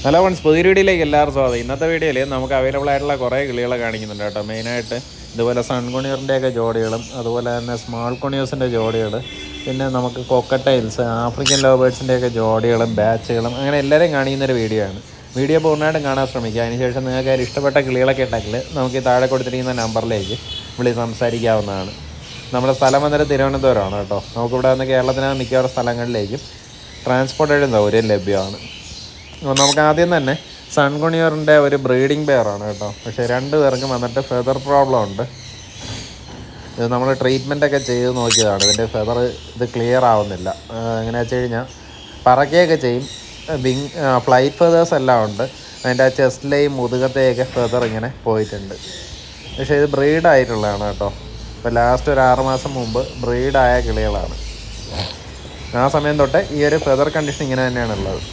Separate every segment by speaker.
Speaker 1: hello once പുതിയ വീഡിയോയിലേക്ക് എല്ലാവർക്കും സ്വാഗതം ഇന്നത്തെ വീഡിയോയിൽ നമുക്ക് അവൈലബിൾ ആയിട്ടുള്ള കുറേ കിളികളെ കാണിക്കുന്നുണ്ട് കേട്ടോ മെയിനായിട്ട് ഇതുപോലെ സൺ കൊണിയറിൻ്റെയൊക്കെ ജോഡികളും അതുപോലെ തന്നെ സ്മാൾ കൊണിയേഴ്സിൻ്റെ ജോഡികൾ പിന്നെ നമുക്ക് കൊക്കട്ടൈൽസ് ആഫ്രിക്കൻ ലോബേർഡ്സിൻ്റെയൊക്കെ ജോഡികളും ബാച്ചുകളും അങ്ങനെ എല്ലാവരെയും കാണിക്കുന്ന ഒരു വീഡിയോ ആണ് വീഡിയോ പൂർണ്ണമായിട്ടും കാണാൻ ശ്രമിക്കുക അതിനുശേഷം നിങ്ങൾക്ക് അതിൽ ഇഷ്ടപ്പെട്ട കിളികളൊക്കെ ഉണ്ടെങ്കിൽ നമുക്ക് ഈ താഴെ കൊടുത്തിരിക്കുന്ന നമ്പറിലേക്ക് വിളി സംസാരിക്കാവുന്നതാണ് നമ്മുടെ സ്ഥലം വന്നിട്ട് തിരുവനന്തപുരമാണ് കേട്ടോ നമുക്കിവിടെ വന്ന് കേരളത്തിനകത്ത് മിക്കവാറും സ്ഥലങ്ങളിലേക്കും ട്രാൻസ്പോർട്ടേഷൻ സൗകര്യം ലഭ്യമാണ് അപ്പോൾ നമുക്ക് ആദ്യം തന്നെ സൺകുണിയറിൻ്റെ ഒരു ബ്രീഡിംഗ് പെയറാണ് കേട്ടോ പക്ഷേ രണ്ട് പേർക്കും വന്നിട്ട് ഫെദർ പ്രോബ്ലം ഉണ്ട് ഇത് നമ്മൾ ട്രീറ്റ്മെൻ്റ് ഒക്കെ ചെയ്ത് നോക്കിയതാണ് ഇതിൻ്റെ ഫെദർ ഇത് ക്ലിയർ ആവുന്നില്ല എങ്ങനെയാ വെച്ച് കഴിഞ്ഞാൽ പറക്കുകയൊക്കെ ചെയ്യും വിങ് ഫ്ലൈറ്റ് ഫെതേഴ്സ് എല്ലാം ഉണ്ട് അതിൻ്റെ ആ ചെസ്റ്റിലെയും മുതുകത്തെയൊക്കെ ഫെദർ ഇങ്ങനെ പോയിട്ടുണ്ട് പക്ഷേ ഇത് ബ്രീഡ് ആയിട്ടുള്ളതാണ് കേട്ടോ ഇപ്പോൾ ലാസ്റ്റ് ഒരു ആറ് മാസം മുമ്പ് ബ്രീഡായ കിളികളാണ് ആ സമയം തൊട്ട് ഈ ഒരു ഫെദർ കണ്ടീഷൻ ഇങ്ങനെ തന്നെയാണ് ഉള്ളത്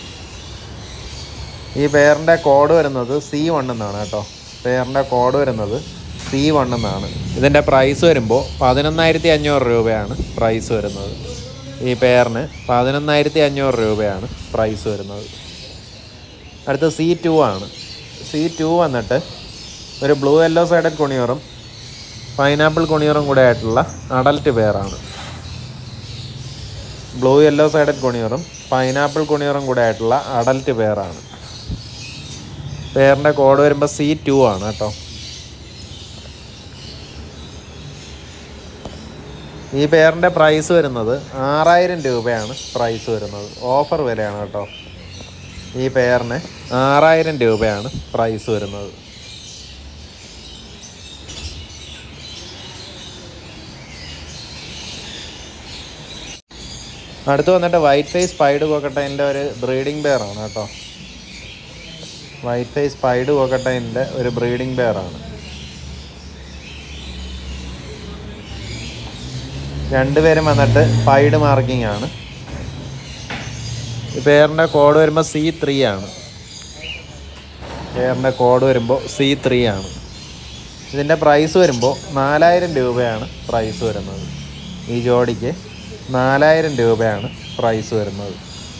Speaker 1: ഈ പെയറിൻ്റെ കോഡ് വരുന്നത് സി വൺ എന്നാണ് കേട്ടോ പെയറിൻ്റെ കോഡ് വരുന്നത് സി വൺ എന്നാണ് ഇതിൻ്റെ പ്രൈസ് വരുമ്പോൾ പതിനൊന്നായിരത്തി അഞ്ഞൂറ് രൂപയാണ് പ്രൈസ് വരുന്നത് ഈ പെയറിന് പതിനൊന്നായിരത്തി അഞ്ഞൂറ് രൂപയാണ് പ്രൈസ് വരുന്നത് അടുത്ത സി ടു ആണ് സി ടു വന്നിട്ട് ഒരു ബ്ലൂ യെല്ലോ സൈഡഡ് കൊണിയറും പൈനാപ്പിൾ കൊണിയറും കൂടെ ആയിട്ടുള്ള അഡൽറ്റ് പെയറാണ് ബ്ലൂ യെല്ലോ സൈഡഡ് കൊണിയറും പൈനാപ്പിൾ കൊണിയറും കൂടെ ആയിട്ടുള്ള അഡൽറ്റ് പെയറാണ് പെയറിൻ്റെ കോഡ് വരുമ്പോൾ സി ടു ആണ് കേട്ടോ ഈ പെയറിൻ്റെ പ്രൈസ് വരുന്നത് ആറായിരം രൂപയാണ് പ്രൈസ് വരുന്നത് ഓഫർ വിലയാണ് കേട്ടോ ഈ പെയറിന് ആറായിരം രൂപയാണ് പ്രൈസ് വരുന്നത് അടുത്ത് വന്നിട്ട് വൈറ്റ് ഫേസ് സ്പൈഡ് കോക്കട്ടൈൻ്റെ ഒരു ബ്രീഡിംഗ് പെയറാണ് കേട്ടോ വൈറ്റ് ഫേസ് സ്പൈഡ് കോക്കട്ടൈൻ്റെ ഒരു ബ്രീഡിംഗ് പെയറാണ് രണ്ടുപേരും വന്നിട്ട് പൈഡ് മാർക്കിംഗ് ആണ് ഈ പേരിൻ്റെ കോഡ് വരുമ്പോൾ സി ത്രീ ആണ് പേരിൻ്റെ കോഡ് വരുമ്പോൾ സി ത്രീ ആണ് ഇതിൻ്റെ പ്രൈസ് വരുമ്പോൾ നാലായിരം രൂപയാണ് പ്രൈസ് വരുന്നത് ഈ ജോഡിക്ക് നാലായിരം രൂപയാണ് പ്രൈസ് വരുന്നത്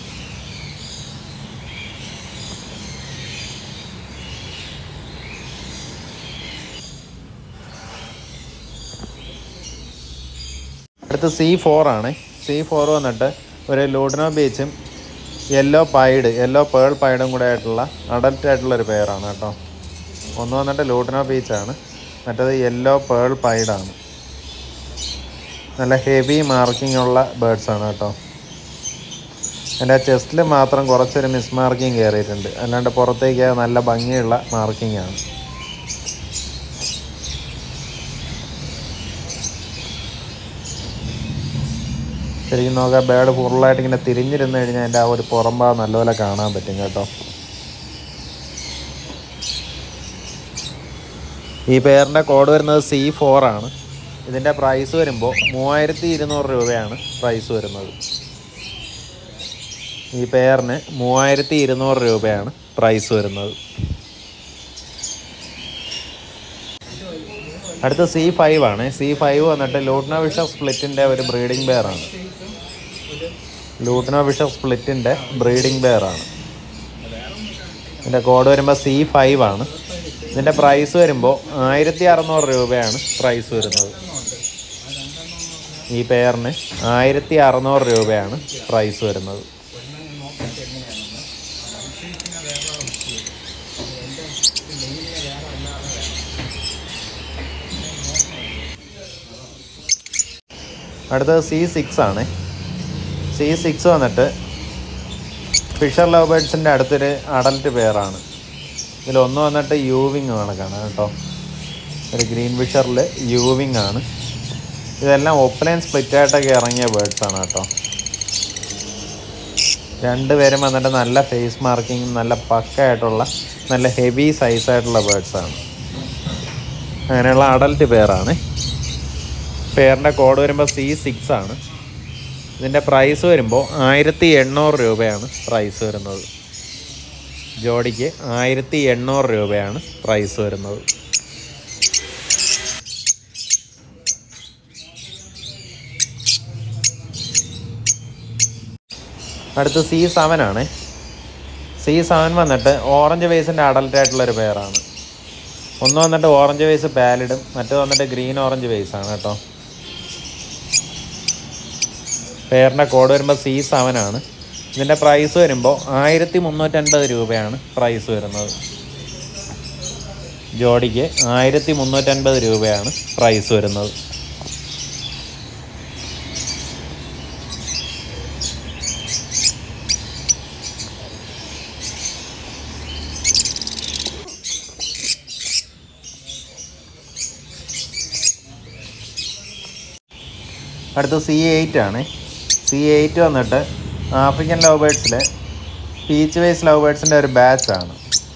Speaker 1: അടുത്ത് സി ഫോർ ആണ് സി ഫോർ വന്നിട്ട് ഒരു ലൂഡിനോ ബീച്ചും യെല്ലോ പൈഡ് യെല്ലോ പേൾ പൈഡും കൂടെ ആയിട്ടുള്ള അഡൽട്ട് ആയിട്ടുള്ള ഒരു പെയറാണ് കേട്ടോ ഒന്ന് വന്നിട്ട് ലൂഡിനോ ബീച്ചാണ് മറ്റേത് യെല്ലോ പേൾ പൈഡാണ് നല്ല ഹെവി മാർക്കിംഗ് ഉള്ള ബേർഡ്സ് ആണ് കേട്ടോ എൻ്റെ ചെസ്റ്റിൽ മാത്രം കുറച്ചൊരു മിസ് മാർക്കിംഗ് കയറിയിട്ടുണ്ട് അല്ലാണ്ട് പുറത്തേക്ക് നല്ല ഭംഗിയുള്ള മാർക്കിംഗ് ആണ് ശരിക്കും നോക്കാം ബേഡ് ഫുള്ളായിട്ട് ഇങ്ങനെ തിരിഞ്ഞിരുന്ന് കഴിഞ്ഞാൽ അതിൻ്റെ ആ ഒരു പുറംഭാഗം നല്ലപോലെ കാണാൻ പറ്റും കേട്ടോ ഈ പെയറിൻ്റെ കോഡ് വരുന്നത് സി ഫോർ ആണ് ഇതിൻ്റെ പ്രൈസ് വരുമ്പോൾ മൂവായിരത്തി ഇരുന്നൂറ് രൂപയാണ് പ്രൈസ് വരുന്നത് ഈ പെയറിന് മൂവായിരത്തി ഇരുന്നൂറ് രൂപയാണ് പ്രൈസ് വരുന്നത് അടുത്ത സി ഫൈവ് ആണ് സി ഫൈവ് വന്നിട്ട് ലൂട്ട്നോ വിഷർ സ്പ്ലിറ്റിൻ്റെ ഒരു ബ്രീഡിംഗ് പെയറാണ് ലൂട്ട്നോ വിഷർ സ്പ്ലിറ്റിൻ്റെ ബ്രീഡിംഗ് പെയറാണ് ഇതിൻ്റെ കോഡ് വരുമ്പോൾ സി ഫൈവ് ആണ് ഇതിൻ്റെ പ്രൈസ് വരുമ്പോൾ ആയിരത്തി അറുന്നൂറ് രൂപയാണ് പ്രൈസ് വരുന്നത് ഈ പെയറിന് ആയിരത്തി അറുന്നൂറ് രൂപയാണ് പ്രൈസ് വരുന്നത് അടുത്തത് സി സിക്സ് ആണ് സി സിക്സ് വന്നിട്ട് ഫിഷർ ലവ് ബേഡ്സിൻ്റെ അടുത്തൊരു അഡൽട്ട് പെയറാണ് ഇതിലൊന്ന് വന്നിട്ട് യൂവിങ് കണക്കാണ് കേട്ടോ ഒരു ഗ്രീൻ ഫിഷറിൽ യൂവിങ് ആണ് ഇതെല്ലാം ഒപ്പലൈൻ സ്പ്ലിറ്റ് ആയിട്ടൊക്കെ ഇറങ്ങിയ ബേഡ്സ് ആണ് കേട്ടോ രണ്ടുപേരും വന്നിട്ട് നല്ല ഫേസ് മാർക്കിങ്ങും നല്ല പക്കായിട്ടുള്ള നല്ല ഹെവി സൈസായിട്ടുള്ള ബേഡ്സ് ആണ് അങ്ങനെയുള്ള അഡൽട്ട് പെയറാണ് പെയറിൻ്റെ കോഡ് വരുമ്പോൾ സി സിക്സ് ആണ് ഇതിൻ്റെ പ്രൈസ് വരുമ്പോൾ ആയിരത്തി എണ്ണൂറ് രൂപയാണ് പ്രൈസ് വരുന്നത് ജോഡിക്ക് ആയിരത്തി എണ്ണൂറ് രൂപയാണ് പ്രൈസ് വരുന്നത് അടുത്ത് സി സെവൻ ആണ് സി സി സെവൻ വന്നിട്ട് ഓറഞ്ച് വേസിൻ്റെ അഡൽട്ട് ആയിട്ടുള്ളൊരു പെയറാണ് ഒന്ന് വന്നിട്ട് ഓറഞ്ച് വേസ് പാലിഡും മറ്റു വന്നിട്ട് ഗ്രീൻ ഓറഞ്ച് വേസ് ആണ് കേട്ടോ പെയറിൻ്റെ കോഡ് വരുമ്പോൾ സി സെവൻ ആണ് ഇതിൻ്റെ പ്രൈസ് വരുമ്പോൾ ആയിരത്തി മുന്നൂറ്റൻപത് രൂപയാണ് പ്രൈസ് വരുന്നത് ജോഡിക്ക് ആയിരത്തി മുന്നൂറ്റൻപത് രൂപയാണ് പ്രൈസ് വരുന്നത് അടുത്ത സി എയ്റ്റ് ആണ് സി എയ്റ്റ് വന്നിട്ട് ആഫ്രിക്കൻ ലവ് ബേഡ്സിലെ പീച്ച് വൈസ് ലവ് ബേഡ്സിൻ്റെ ഒരു ബാച്ചാണ്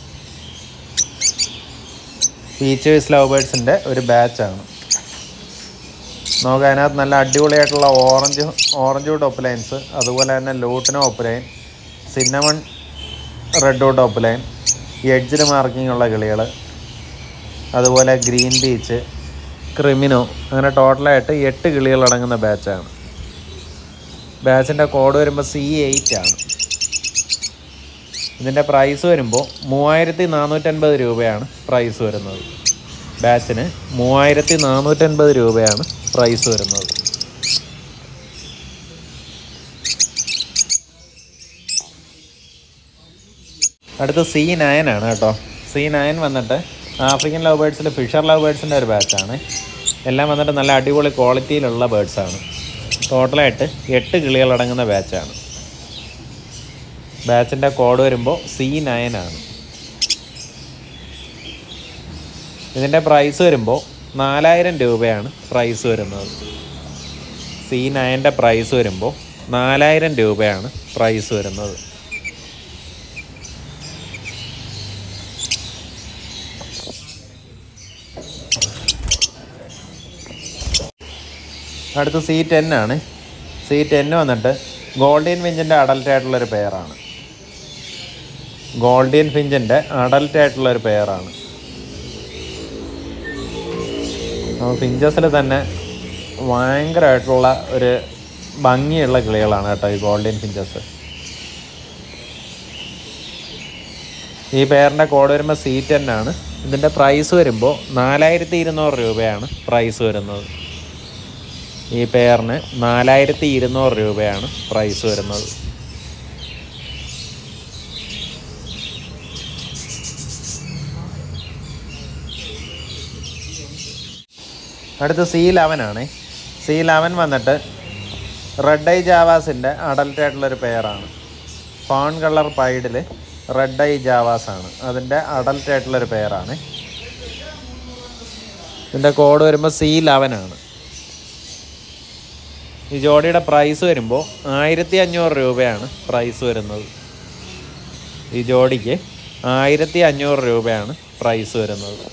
Speaker 1: പീച്ച് വൈസ് ലവ് ബേഡ്സിൻ്റെ ഒരു ബാച്ചാണ് നമുക്ക് അതിനകത്ത് നല്ല അടിപൊളിയായിട്ടുള്ള orange orange wood opalines അതുപോലെ തന്നെ lutino opaline cinnamon red wood opaline എഡ്ജിൽ മാർക്കിംഗ് ഉള്ള കിളികൾ അതുപോലെ ഗ്രീൻ ബീച്ച് ക്രിമിനോ അങ്ങനെ ടോട്ടലായിട്ട് എട്ട് കിളികൾ അടങ്ങുന്ന ബാച്ചാണ് ബാച്ചിൻ്റെ കോഡ് വരുമ്പോൾ സി എയ്റ്റ് ആണ് ഇതിൻ്റെ പ്രൈസ് വരുമ്പോൾ മൂവായിരത്തി നാനൂറ്റൻപത് രൂപയാണ് പ്രൈസ് വരുന്നത് ബാച്ചിന് മൂവായിരത്തി നാനൂറ്റൻപത് രൂപയാണ് പ്രൈസ് വരുന്നത് അടുത്ത സി നയൻ ആണ് കേട്ടോ സി നയൻ വന്നിട്ട് ആഫ്രിക്കൻ ലവ് ബേഡ്സിൽ ഫിഷർ ലവ് ബേഡ്സിൻ്റെ ഒരു ബാച്ചാണ് എല്ലാം വന്നിട്ട് നല്ല അടിപൊളി ക്വാളിറ്റിയിലുള്ള ബേഡ്സാണ് ടോട്ടലായിട്ട് എട്ട് കിളികളടങ്ങുന്ന ബാച്ചാണ് ബാച്ചിൻ്റെ കോഡ് വരുമ്പോൾ സി നയൻ ആണ് ഇതിൻ്റെ പ്രൈസ് വരുമ്പോൾ നാലായിരം രൂപയാണ് പ്രൈസ് വരുന്നത് സി നയൻ്റെ പ്രൈസ് വരുമ്പോൾ നാലായിരം രൂപയാണ് പ്രൈസ് വരുന്നത് അടുത്ത സി ടെൻ ആണ് സി ടെന്ന് വന്നിട്ട് ഗോൾഡിയൻ ഫിഞ്ചിൻ്റെ അഡൽട്ട് ആയിട്ടുള്ളൊരു പെയറാണ് ഗോൾഡിയൻ ഫിഞ്ചിൻ്റെ അഡൽട്ട് ആയിട്ടുള്ളൊരു പെയറാണ് ഫിഞ്ചസിൽ തന്നെ ഭയങ്കരമായിട്ടുള്ള ഒരു ഭംഗിയുള്ള കിളികളാണ് കേട്ടോ ഈ ഗോൾഡിയൻ ഫിഞ്ചസ് ഈ പെയറിൻ്റെ കോഡ് വരുമ്പോൾ സി ടെൻ ആണ് ഇതിൻ്റെ പ്രൈസ് വരുമ്പോൾ നാലായിരത്തി ഇരുന്നൂറ് രൂപയാണ് പ്രൈസ് വരുന്നത് ഈ പെയറിന് നാലായിരത്തി ഇരുന്നൂറ് രൂപയാണ് പ്രൈസ് വരുന്നത് അടുത്ത സി ലെവൻ ആണ് സി ലെവൻ വന്നിട്ട് റെഡ് ഐ ജാവാസിൻ്റെ അഡൽട്ട് ആയിട്ടുള്ളൊരു പെയറാണ് ഫോൺ കളർ പൈഡിൽ റെഡ് ഐ ജാവാസ് ആണ് അതിൻ്റെ അഡൽട്ട് ആയിട്ടുള്ളൊരു പെയറാണ് ഇതിൻ്റെ കോഡ് വരുമ്പോൾ സി ലെവൻ ആണ് ഈ ജോഡിയുടെ പ്രൈസ് വരുമ്പോൾ ആയിരത്തി അഞ്ഞൂറ് രൂപയാണ് പ്രൈസ് വരുന്നത് ഈ ജോഡിക്ക് ആയിരത്തി അഞ്ഞൂറ് രൂപയാണ് പ്രൈസ് വരുന്നത്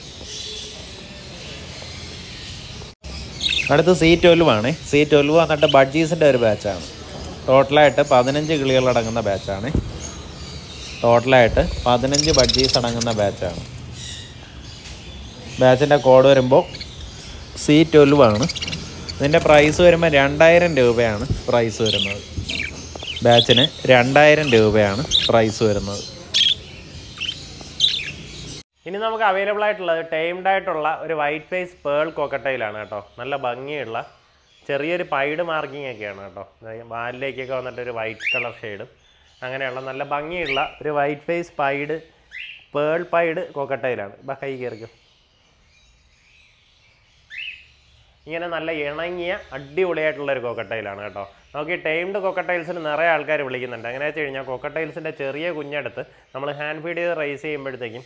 Speaker 1: അടുത്ത് സി ട്വൽവ് ആണ് സി ട്വൽവ് വന്നിട്ട് ബഡ്ജീസിൻ്റെ ഒരു ബാച്ചാണ് ടോട്ടലായിട്ട് പതിനഞ്ച് കിളികൾ അടങ്ങുന്ന ബാച്ചാണ് ടോട്ടലായിട്ട് പതിനഞ്ച് ബഡ്ജീസ് അടങ്ങുന്ന ബാച്ചാണ് ബാച്ചിൻ്റെ കോഡ് വരുമ്പോൾ സി ട്വൽവ് ആണ് ഇതിൻ്റെ പ്രൈസ് വരുമ്പോൾ രണ്ടായിരം രൂപയാണ് പ്രൈസ് വരുന്നത് ബാച്ചിന് രണ്ടായിരം രൂപയാണ് പ്രൈസ് വരുന്നത് ഇനി നമുക്ക് അവൈലബിൾ ആയിട്ടുള്ളത് ടൈംഡ് ആയിട്ടുള്ള ഒരു വൈറ്റ് ഫേസ് പേൾ കോക്കട്ടയിലാണ് കേട്ടോ നല്ല ഭംഗിയുള്ള ചെറിയൊരു പൈഡ് മാർക്കിംഗ് ഒക്കെയാണ് കേട്ടോ വാലിലേക്കൊക്കെ വന്നിട്ട് ഒരു വൈറ്റ് കളർ ഷെയ്ഡും അങ്ങനെയുള്ള നല്ല ഭംഗിയുള്ള ഒരു white face pied pearl pied കോക്കട്ടയിലാണ് ഇപ്പം കൈ കയറിക്കും ഇങ്ങനെ നല്ല ഇണങ്ങിയ അടിപൊളിയായിട്ടുള്ള ഒരു കോക്കട്ടയിലാണ് കേട്ടോ നമുക്ക് ഈ ടൈംഡ് കോക്കട്ടൈൽസിന് നിറയെ ആൾക്കാർ വിളിക്കുന്നുണ്ട് എങ്ങനെ വെച്ച് കഴിഞ്ഞാൽ കോക്കട്ടൈൽസിൻ്റെ ചെറിയ കുഞ്ഞെടുത്ത് നമ്മൾ ഹാൻഡ് ഫീഡ് ചെയ്ത് റൈസ് ചെയ്യുമ്പോഴത്തേക്കും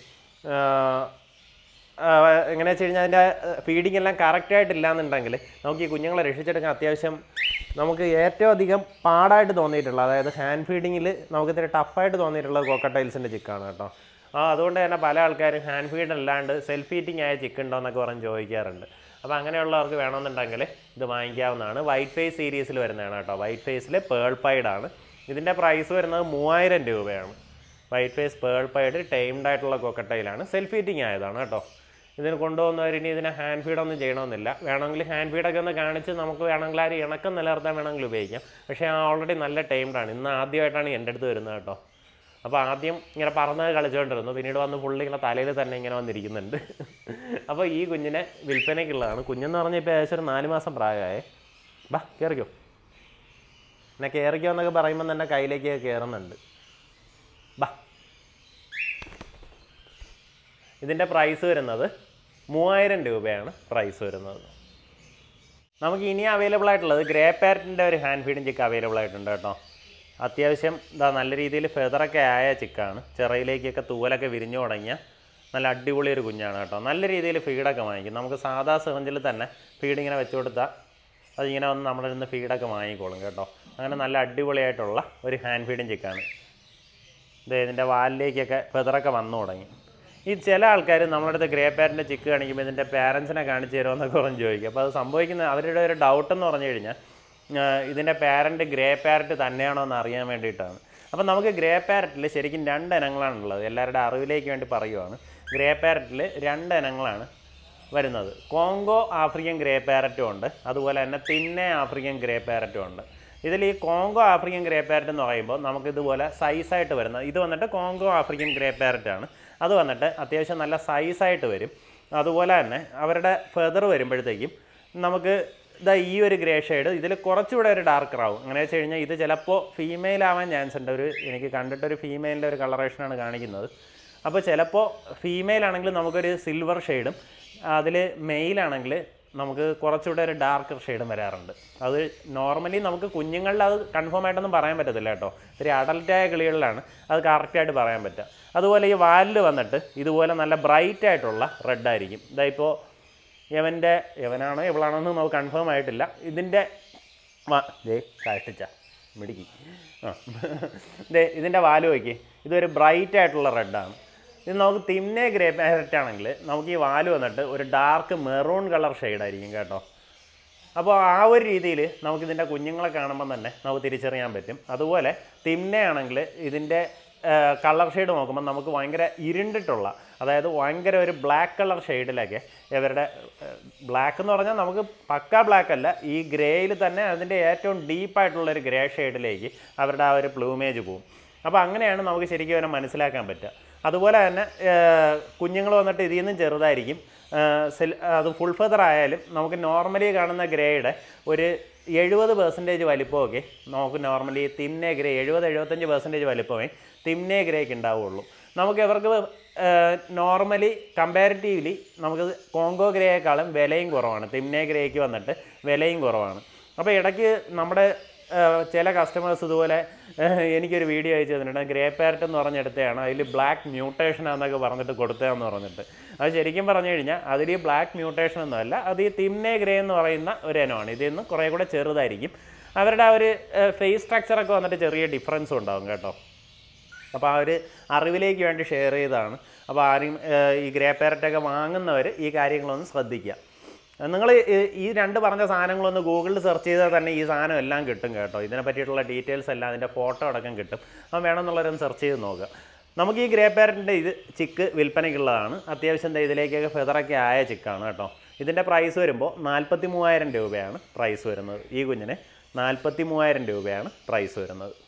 Speaker 1: എങ്ങനെ വെച്ച് കഴിഞ്ഞാൽ അതിൻ്റെ ഫീഡിംഗ് എല്ലാം കറക്റ്റായിട്ടില്ല എന്നുണ്ടെങ്കിൽ നമുക്ക് ഈ കുഞ്ഞുങ്ങളെ രക്ഷിച്ചെടുക്കാൻ അത്യാവശ്യം നമുക്ക് ഏറ്റവും അധികം പാടായിട്ട് തോന്നിയിട്ടുള്ള അതായത് ഹാൻഡ് ഫീഡിങ്ങിൽ നമുക്ക് ഇത്തിരി ടഫായിട്ട് തോന്നിയിട്ടുള്ളത് കോക്കട്ടൈൽസിൻ്റെ ചിക്കാണ് കേട്ടോ ആ അതുകൊണ്ട് തന്നെ പല ആൾക്കാരും ഹാൻഡ് ഫീഡ് അല്ലാണ്ട് സെൽഫ് ഫീറ്റിംഗ് ആയ ചിക്ക് ഉണ്ടോ എന്നൊക്കെ പറഞ്ഞ് ചോദിക്കാറുണ്ട് അപ്പോൾ അങ്ങനെയുള്ളവർക്ക് വേണമെന്നുണ്ടെങ്കിൽ ഇത് വാങ്ങിക്കാവുന്നതാണ് വൈറ്റ് ഫേസ് സീരീസിൽ വരുന്നതാണ് കേട്ടോ വൈറ്റ് ഫേസിൽ പേൾ പൈഡ് ആണ് ഇതിൻ്റെ പ്രൈസ് വരുന്നത് മൂവായിരം രൂപയാണ് white face pearl pied tamed ആയിട്ടുള്ള കൊക്കട്ടയിലാണ് സെൽഫ് ഫീറ്റിംഗ് ആയതാണ് കേട്ടോ ഇതിന് കൊണ്ടുപോകുന്നവർ ഇനി ഇതിനെ ഹാൻഡ് ഫീഡൊന്നും ചെയ്യണമെന്നില്ല വേണമെങ്കിൽ ഹാൻഡ് ഫീഡൊക്കെ ഒന്ന് കാണിച്ച് നമുക്ക് വേണമെങ്കിൽ ആ ഒരു ഇണക്കം നിലനിർത്താൻ വേണമെങ്കിൽ ഉപയോഗിക്കാം പക്ഷേ ഓൾറെഡി നല്ല ടൈംഡ് ആണ് ഇന്ന് ആദ്യമായിട്ടാണ് എൻ്റെ അടുത്ത് വരുന്നത് കേട്ടോ
Speaker 2: അപ്പോൾ ആദ്യം ഇങ്ങനെ പറന്ന് കളിച്ചുകൊണ്ടിരുന്നു പിന്നീട് വന്ന് പുള്ളി ഇങ്ങനെ തലയിൽ തന്നെ ഇങ്ങനെ വന്നിരിക്കുന്നുണ്ട് അപ്പോൾ ഈ കുഞ്ഞിനെ വിൽപ്പനയ്ക്കുള്ളതാണ് കുഞ്ഞെന്ന് പറഞ്ഞാൽ ഇപ്പോൾ ഏകദേശം ഒരു നാല് മാസം പ്രായമായേ ബാ കയറിക്കോ എന്നെ കയറിക്കോ എന്നൊക്കെ പറയുമ്പോൾ തന്നെ കയ്യിലേക്ക് കയറുന്നുണ്ട് ബാ ഇതിൻ്റെ പ്രൈസ് വരുന്നത് മൂവായിരം രൂപയാണ് പ്രൈസ് വരുന്നത് നമുക്ക് ഇനി അവൈലബിൾ ആയിട്ടുള്ളത് ഗ്രേ പാരറ്റിൻ്റെ ഒരു ഹാൻഡ് ഫീഡിങ് ചിക്ക് അവൈലബിൾ ആയിട്ടുണ്ട് കേട്ടോ അത്യാവശ്യം ഇതാ നല്ല രീതിയിൽ ഫെതറൊക്കെ ആയ ചിക്കാണ് ചിറയിലേക്കൊക്കെ തൂവലൊക്കെ വിരിഞ്ഞു തുടങ്ങിയ നല്ല അടിപൊളി ഒരു കുഞ്ഞാണ് കേട്ടോ നല്ല രീതിയിൽ ഫീഡൊക്കെ വാങ്ങിക്കും നമുക്ക് സാധാ സിറഞ്ചിൽ തന്നെ ഫീഡ് ഇങ്ങനെ വെച്ച് കൊടുത്താൽ അതിങ്ങനെ വന്ന് നമ്മുടെ നിന്ന് ഫീഡൊക്കെ വാങ്ങിക്കോളും കേട്ടോ അങ്ങനെ നല്ല അടിപൊളിയായിട്ടുള്ള ഒരു ഹാൻഡ് ഫീഡിങ് ചിക്കാണ് ഇത് ഇതിൻ്റെ വാലിലേക്കൊക്കെ ഫെതറൊക്കെ വന്നു തുടങ്ങി ഈ ചില ആൾക്കാർ നമ്മുടെ അടുത്ത് ഗ്രേ പാരൻ്റെ ചിക്ക് കാണിക്കുമ്പോൾ ഇതിൻ്റെ പാരൻസിനെ കാണിച്ചു തരുമോ എന്നൊക്കെ പറഞ്ഞ് ചോദിക്കും അപ്പോൾ അത് സംഭവിക്കുന്ന അവരുടെ ഒരു ഡൗട്ട് എന്ന് പറഞ്ഞു കഴിഞ്ഞാൽ ആ, ഇതിൻ്റെ പാരൻറ്റ് ഗ്രേ പാരറ്റ് തന്നെയാണോ എന്ന് അറിയാൻ വേണ്ടിയിട്ടാണ് അപ്പോൾ നമുക്ക് ഗ്രേ പാരറ്റിൽ ശരിക്കും രണ്ട് ഇനങ്ങളാണുള്ളത് എല്ലാവരുടെ അറിവിലേക്ക് വേണ്ടി പറയുവാണ് ഗ്രേ പാരറ്റിൽ രണ്ട് ഇനങ്ങളാണ് വരുന്നത് കോങ്കോ ആഫ്രിക്കൻ ഗ്രേ പാരറ്റും ഉണ്ട് അതുപോലെ തന്നെ തിന്നെ ആഫ്രിക്കൻ ഗ്രേ പാരറ്റും ഉണ്ട് ഇതിൽ ഈ കോങ്കോ ആഫ്രിക്കൻ ഗ്രേ പാരറ്റ് എന്ന് പറയുമ്പോൾ നമുക്ക് ഇതുപോലെ സൈസായിട്ട് വരുന്ന ഇത് വന്നിട്ട് കോങ്കോ ആഫ്രിക്കൻ ഗ്രേ പാരറ്റ് ആണ് അത് വന്നിട്ട് അത്യാവശ്യം നല്ല സൈസായിട്ട് വരും അതുപോലെ തന്നെ അവരുടെ ഫെദർ വരുമ്പോഴത്തേക്കും നമുക്ക് ഇതാ ഈ ഒരു ഗ്രേ ഷെയ്ഡ് ഇതിൽ കുറച്ചുകൂടെ ഒരു ഡാർക്കർ ആവും അങ്ങനെ വെച്ച് കഴിഞ്ഞാൽ ഇത് ചിലപ്പോൾ ഫീമെയിൽ ആവാൻ ചാൻസ് ഉണ്ട് ഒരു എനിക്ക് കണ്ടിട്ടൊരു ഫീമെയിലിൻ്റെ ഒരു കളറേഷനാണ് കാണിക്കുന്നത് അപ്പോൾ ചിലപ്പോൾ ഫീമെയിൽ ആണെങ്കിൽ നമുക്കൊരു സിൽവർ ഷെയ്ഡും അതിൽ മെയിലാണെങ്കിൽ നമുക്ക് കുറച്ചുകൂടെ ഒരു ഡാർക്കർ ഷെയ്ഡും വരാറുണ്ട് അത് നോർമലി നമുക്ക് കുഞ്ഞുങ്ങളിൽ അത് കൺഫേം ആയിട്ടൊന്നും പറയാൻ പറ്റത്തില്ല കേട്ടോ ഒരു അഡൽട്ടായ കിളികളിലാണ് അത് കറക്റ്റായിട്ട് പറയാൻ പറ്റുക അതുപോലെ ഈ വാലിൽ വന്നിട്ട് ഇതുപോലെ നല്ല ബ്രൈറ്റ് ആയിട്ടുള്ള റെഡ് ആയിരിക്കും ഇതാ ഇപ്പോൾ യവൻ്റെ യവനാണോ ഇവളാണോ എന്ന് നമുക്ക് കൺഫേം ആയിട്ടില്ല ഇതിൻ്റെ വാ ദേ കാഷ്ടിച്ച മിടുക്കി ആ ദേ ഇതിൻ്റെ വാല് നോക്കി ഇതൊരു ബ്രൈറ്റ് ആയിട്ടുള്ള റെഡാണ് ഇത് നമുക്ക് തിന്നെ ഗ്രേ പാരറ്റ് ആണെങ്കിൽ നമുക്ക് ഈ വാല് വന്നിട്ട് ഒരു ഡാർക്ക് മെറൂൺ കളർ ഷെയ്ഡായിരിക്കും കേട്ടോ അപ്പോൾ ആ ഒരു രീതിയിൽ നമുക്കിതിൻ്റെ കുഞ്ഞുങ്ങളെ കാണുമ്പോൾ തന്നെ നമുക്ക് തിരിച്ചറിയാൻ പറ്റും അതുപോലെ തിന്നയാണെങ്കിൽ ഇതിൻ്റെ കളർ ഷെയ്ഡ് നോക്കുമ്പോൾ നമുക്ക് ഭയങ്കര ഇരുണ്ടിട്ടുള്ള അതായത് ഭയങ്കര ഒരു ബ്ലാക്ക് കളർ ഷെയ്ഡിലൊക്കെ ഇവരുടെ ബ്ലാക്ക് എന്ന് പറഞ്ഞാൽ നമുക്ക് പക്ക ബ്ലാക്ക് അല്ല ഈ ഗ്രേയിൽ തന്നെ അതിൻ്റെ ഏറ്റവും ഡീപ്പായിട്ടുള്ള ഒരു ഗ്രേ ഷെയ്ഡിലേക്ക് അവരുടെ ആ ഒരു പ്ലൂമേജ് പോകും അപ്പോൾ അങ്ങനെയാണ് നമുക്ക് ശരിക്കും അവനെ മനസ്സിലാക്കാൻ പറ്റുക അതുപോലെ തന്നെ കുഞ്ഞുങ്ങൾ വന്നിട്ട് ഇതിൽ നിന്നും ചെറുതായിരിക്കും ആ, സെൽ അത് ഫുൾ ഫെദർ ആയാലും നമുക്ക് നോർമലി കാണുന്ന ഗ്രേയുടെ ഒരു എഴുപത് പെർസെൻറ്റേജ് വലിപ്പമൊക്കെ നമുക്ക് നോർമലി തിന്നെ ഗ്രേ എഴുപത് എഴുപത്തഞ്ച് പെർസെൻറ്റേജ് വലിപ്പമേ തിന്നെ ഗ്രേക്ക് ഉണ്ടാവുള്ളൂ നമുക്ക് ഇവർക്ക് നോർമലി കമ്പാരിറ്റീവ്ലി നമുക്ക് കോങ്കോ ഗ്രേയേക്കാളും വിലയും കുറവാണ് തിന്നെ ഗ്രേക്ക് വന്നിട്ട് വിലയും കുറവാണ് അപ്പോൾ ഇടയ്ക്ക് നമ്മുടെ ഏഹ് ചില കസ്റ്റമേഴ്സ് ഇതുപോലെ ഏഹ് എനിക്കൊരു വീഡിയോ അയച്ചു തന്നിട്ടുണ്ട് ഗ്രേ പാരറ്റ് എന്ന് പറഞ്ഞെടുത്തതാണ് അതിൽ ബ്ലാക്ക് മ്യൂട്ടേഷൻ എന്നൊക്കെ പറഞ്ഞിട്ട് കൊടുത്തതെന്ന് പറഞ്ഞിട്ട് അത് ശരിക്കും പറഞ്ഞു കഴിഞ്ഞാൽ അതിൽ ഈ ബ്ലാക്ക് മ്യൂട്ടേഷൻ ഒന്നുമല്ല അത് ഈ തിന്നെ ഗ്രേ എന്ന് പറയുന്ന ഒരു ഇനമാണ് ഇതിൽ നിന്ന് കുറേ കൂടെ ചെറുതായിരിക്കും അവരുടെ ആ ഒരു ഫേസ് സ്ട്രക്ചറൊക്കെ വന്നിട്ട് ചെറിയ ഡിഫറൻസും ഉണ്ടാവും കേട്ടോ അപ്പോൾ ആ ഒരു അറിവിലേക്ക് വേണ്ടി ഷെയർ ചെയ്തതാണ് അപ്പോൾ ആരും ഏഹ് ഈ ഗ്രേ പാരറ്റൊക്കെ വാങ്ങുന്നവർ ഈ കാര്യങ്ങളൊന്ന് ശ്രദ്ധിക്കുക നിങ്ങൾ ഈ രണ്ട് പറഞ്ഞ സാധനങ്ങളൊന്ന് ഗൂഗിളിൽ സെർച്ച് ചെയ്താൽ തന്നെ ഈ സാധനം എല്ലാം കിട്ടും കേട്ടോ ഇതിനെ പറ്റിയിട്ടുള്ള ഡീറ്റെയിൽസ് എല്ലാം അതിൻ്റെ ഫോട്ടോ അടക്കം കിട്ടും അപ്പം വേണമെന്നുള്ളവരൊന്ന് സെർച്ച് ചെയ്ത് നോക്കുക നമുക്ക് ഈ ഗ്രേ പാരറ്റിൻ്റെ ഇത് ചിക്ക് വിൽപ്പനയ്ക്കുള്ളതാണ് അത്യാവശ്യം ദേ ഇതിലേക്കൊക്കെ ഫെതറൊക്കെ ആയ ചിക്കാണ് കേട്ടോ ഇതിൻ്റെ പ്രൈസ് വരുമ്പോൾ നാൽപ്പത്തി മൂവായിരം രൂപയാണ് പ്രൈസ് വരുന്നത് ഈ കുഞ്ഞിന് നാൽപ്പത്തി മൂവായിരം രൂപയാണ് പ്രൈസ് വരുന്നത്